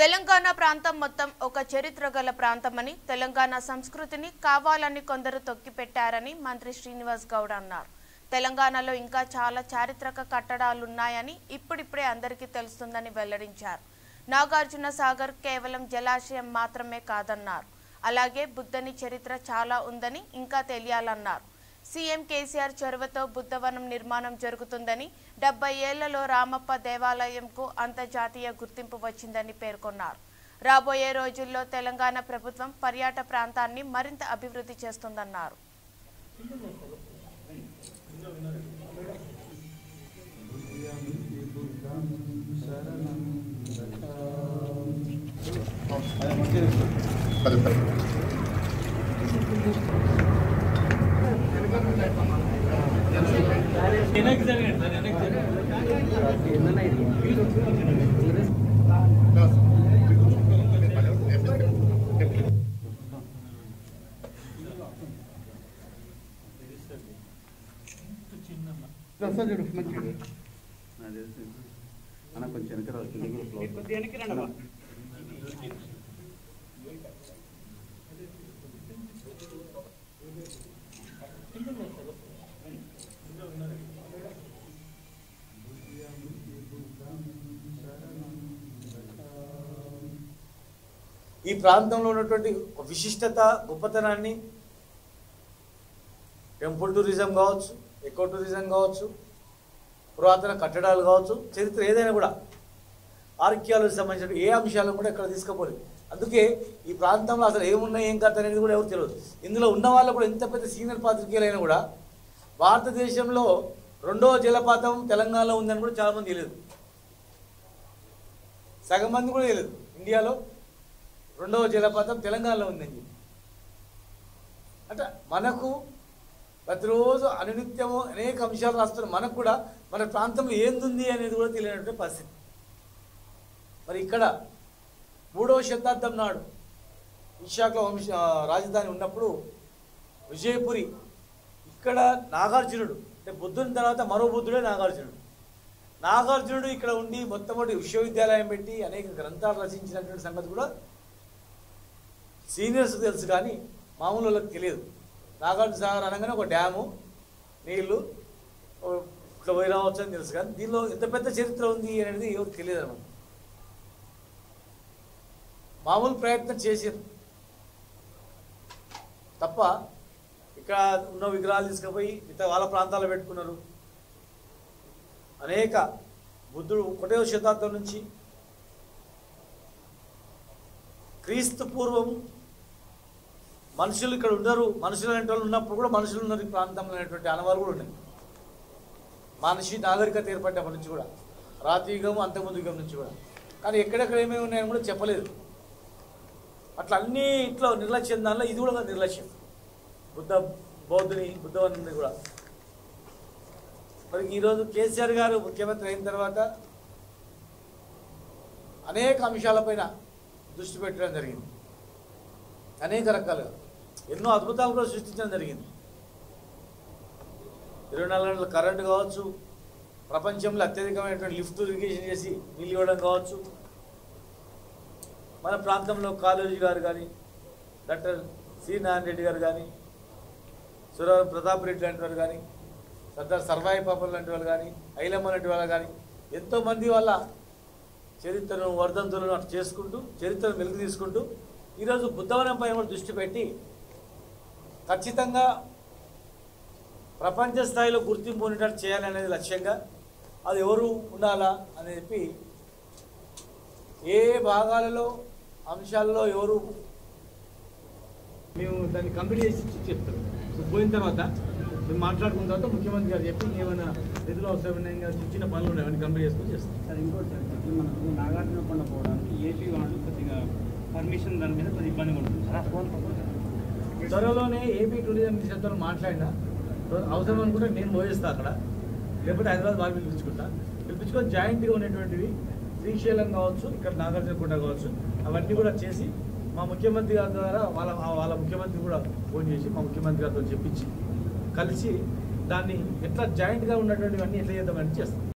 తెలంగాణ ప్రాంతం మొత్తం ఒక చరిత్ర గల ప్రాంతమని తెలంగాణ సంస్కృతిని కావాలని కొందరు తొక్కిపెట్టారని మంత్రి శ్రీనివాస్ గౌడ్ అన్నారు తెలంగాణలో ఇంకా చాలా చారిత్రక కట్టడాలున్నాయని ఇప్పుడిప్పుడే అందరికీ తెలుస్తుందని వెల్లడించారు నాగార్జున సాగర్ కేవలం జలాశయం మాత్రమే కాదన్నారు అలాగే బుద్ధని చరిత్ర చాలా ఉందని ఇంకా తెలియాలన్నారు సీఎం కేసీఆర్ చొరవతో బుద్ధవనం నిర్మాణం జరుగుతుందని డెబ్బై ఏళ్లలో రామప్ప దేవాలయంకు అంతర్జాతీయ గుర్తింపు వచ్చిందని పేర్కొన్నారు రాబోయే రోజుల్లో తెలంగాణ ప్రభుత్వం పర్యాటక ప్రాంతాన్ని మరింత అభివృద్ధి చేస్తుందన్నారు పది పది అన్న కొంచెం వెనక రా, కింద కూడా floor. ఈ ప్రాంతంలో ఉన్నటువంటి ఒక విశిష్టత గొప్పతనాన్ని టెంపుల్ టూరిజం కావచ్చు ఎకో టూరిజం కావచ్చు పురాతన కట్టడాలు కావచ్చు చరిత్ర ఏదైనా కూడా ఆర్కియాలజీ సంబంధించిన ఏ అంశాలను కూడా ఇక్కడ తీసుకుపోలేదు అందుకే ఈ ప్రాంతంలో అసలు ఏమున్నాయి ఏం కథ అనేది కూడా ఎవరు తెలియదు ఇందులో ఉన్న వాళ్ళు కూడా ఎంత పెద్ద సీనియర్ పాత్రికేయులైనా కూడా భారతదేశంలో రెండో జలపాతం తెలంగాణలో ఉందని కూడా చాలామంది తెలియదు సగం మంది కూడా తెలియదు ఇండియాలో రెండవ జలపాతం తెలంగాణలో ఉందని చెప్పి అంటే మనకు ప్రతిరోజు అనునిత్యము అనేక అంశాలు రాస్తున్న మనకు కూడా మన ప్రాంతంలో ఏందుంది అనేది కూడా తెలియనటువంటి పరిస్థితి మరి ఇక్కడ మూడవ శతాబ్దం నాడు విశాఖ వంశ ఆ, రాజధాని ఉన్నప్పుడు విజయపురి ఇక్కడ నాగార్జునుడు అంటే బుద్ధుని తర్వాత మరో బుద్ధుడే నాగార్జునుడు నాగార్జునుడు ఇక్కడ ఉండి మొట్టమొదటి విశ్వవిద్యాలయం పెట్టి అనేక గ్రంథాలు రచించినటువంటి సంగతి కూడా సీనియర్స్ తెలుసు కానీ మామూలు వాళ్ళకి తెలియదు నాగార్జున సాగర్ అనగానే ఒక డ్యాము నీళ్లు ఓ ఇట్లా పోయి రావచ్చు అని తెలుసు కానీ దీనిలో ఎంత పెద్ద చరిత్ర ఉంది అనేది ఎవరికి తెలియదు అనమాట మామూలు ప్రయత్నం చేసారు తప్ప ఇక్కడ ఉన్న విగ్రహాలు తీసుకుపోయి ఇతర వాళ్ళ ప్రాంతాల్లో పెట్టుకున్నారు అనేక బుద్ధుడు ఒకటో శతాబ్దం నుంచి క్రీస్తు పూర్వం మనుషులు ఇక్కడ ఉండరు మనుషులు అనేటి వాళ్ళు ఉన్నప్పుడు కూడా మనుషులు ఉన్నారు ఈ ప్రాంతంలో అనేటువంటి అనుభవాలు కూడా ఉన్నాయి మనిషి నాగరికత ఏర్పడ్డప్పటి నుంచి కూడా రాతి యుగం అంతకుముందు యుగం నుంచి కూడా కానీ ఎక్కడెక్కడ ఏమేమి ఉన్నాయని కూడా చెప్పలేదు అట్లా అన్ని ఇట్లా నిర్లక్ష్యం దానిలో ఇది కూడా నిర్లక్ష్యం బుద్ధ బౌద్ధుని బుద్ధవన్ని కూడా మరి ఈరోజు కేసీఆర్ గారు ముఖ్యమంత్రి అయిన తర్వాత అనేక అంశాలపైన దృష్టి పెట్టడం జరిగింది అనేక రకాలుగా ఎన్నో అద్భుతాలు కూడా సృష్టించడం జరిగింది ఇరవై నాలుగు గంటల కరెంటు కావచ్చు ప్రపంచంలో అత్యధికమైనటువంటి లిఫ్ట్ ఇరిగేషన్ చేసి నీళ్ళు ఇవ్వడం కావచ్చు మన ప్రాంతంలో కాళోజీ గారు కానీ డాక్టర్ సి నారాయణ రెడ్డి గారు కానీ సురవరం ప్రతాప్ రెడ్డి లాంటి వారు కానీ సర్దార్ సర్వాయి పాపం లాంటి వాళ్ళు కానీ ఐలమ్మ లాంటి వాళ్ళు కానీ ఎంతోమంది వాళ్ళ చరిత్రను వర్ధంతులను అటు చేసుకుంటూ చరిత్రను వెలుగు తీసుకుంటూ ఈరోజు బుద్ధవనం పైన కూడా దృష్టి పెట్టి ఖచ్చితంగా ప్రపంచ స్థాయిలో గుర్తింపు ఉండేటట్టు చేయాలనేది లక్ష్యంగా అది ఎవరు ఉండాలా అని చెప్పి ఏ భాగాలలో అంశాల్లో ఎవరు మేము దాన్ని కంప్లీట్ చేసి ఇచ్చి చెప్తాం సో పోయిన తర్వాత మేము మాట్లాడుకున్న తర్వాత ముఖ్యమంత్రి గారు చెప్పి ఏమైనా నిధులు అవసరమైన చిన్న చిన్న పనులు ఉన్నాయి అవన్నీ కంప్లీట్ చేసుకొని చేస్తాం సార్ ఇంకోటి సార్ ఇప్పుడు మనకు నాగార్జున కొండ పోవడానికి ఏపీ వాళ్ళు కొద్దిగా పర్మిషన్ దాని మీద కొద్దిగా ఇబ్బందిగా ఉంటుంది సార్ ఫోన్ త్వరలోనే ఏపీ టూరిజం మినిస్టర్తో మాట్లాడినా అవసరం అనుకుంటే నేను పోయిస్తా అక్కడ లేకపోతే హైదరాబాద్ వాళ్ళు పిలిపించుకుంటా పిలిపించుకొని జాయింట్గా ఉన్నటువంటివి శ్రీశైలం కావచ్చు ఇక్కడ నాగార్జున కొండ కావచ్చు అవన్నీ కూడా చేసి మా ముఖ్యమంత్రి గారి ద్వారా వాళ్ళ వాళ్ళ ముఖ్యమంత్రి కూడా ఫోన్ చేసి మా ముఖ్యమంత్రి గారితో చెప్పించి కలిసి దాన్ని ఎట్లా జాయింట్గా ఉన్నటువంటివన్నీ ఎట్లా చేద్దామని చేస్తాం